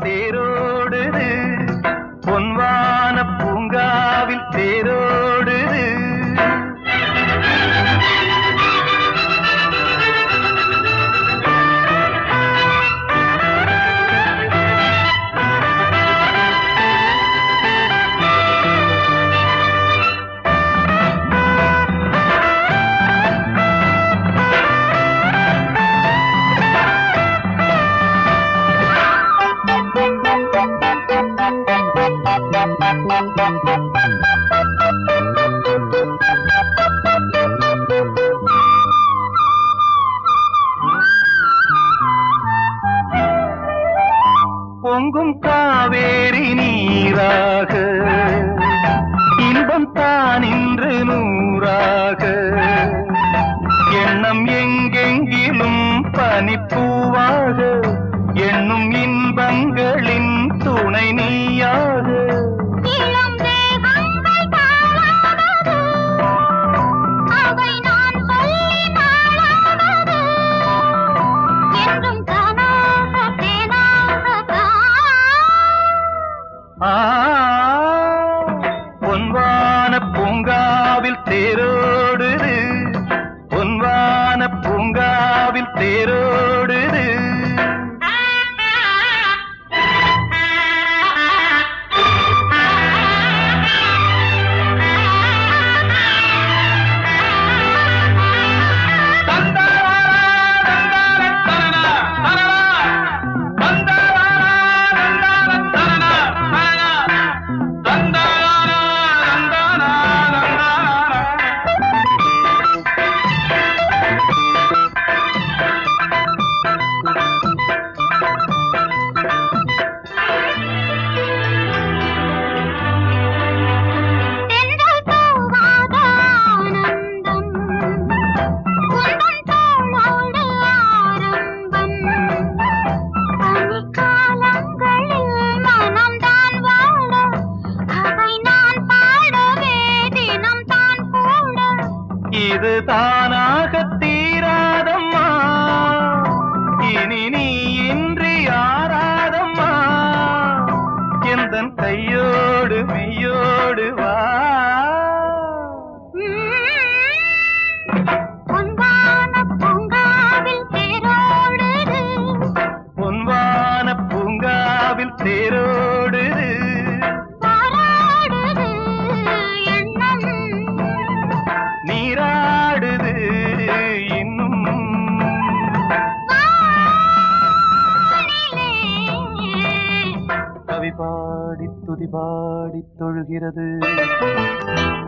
தேரோடுது பொன்வான பூங்காவில் தேரோடுது பொங்கும் காவேரி நீராக இன்பம் தான் இன்று நூறாக எண்ணம் எங்கெங்கிலும் பனிப்பூவாக எண்ணும் இன்பங்களின் துணை நீயாக இளம் தேகங்கள் தாழாதது அவை நான் சொல்லி நாளாதது என்றும் தானாக தேனாக ஆ, பொன்வான பூங்காவில் தேரோடுது பொன்வான பூங்காவில் தேரோடுது தென்றல் தூவாத ஆனந்தம் உந்தன் தோளோடு ஆரம்பம் பனிக்காலங்களில் மனம்தான் வாழ அவை நான் பாடவே தினம் தான் கூட இது தானாக தீராதம்மா இனி நீ இன்றி ஆராதம்மா எந்தன் கையோடு மெய்யோடு வா பொன்வான பூங்காவில் தேரோடுது பொன்வான பூங்காவில் தேரோடுது பாராடுது எண்ணம் நீராடுது இன்னும் வானிலே கவி பாடி துதி பாடி தொழுகிறது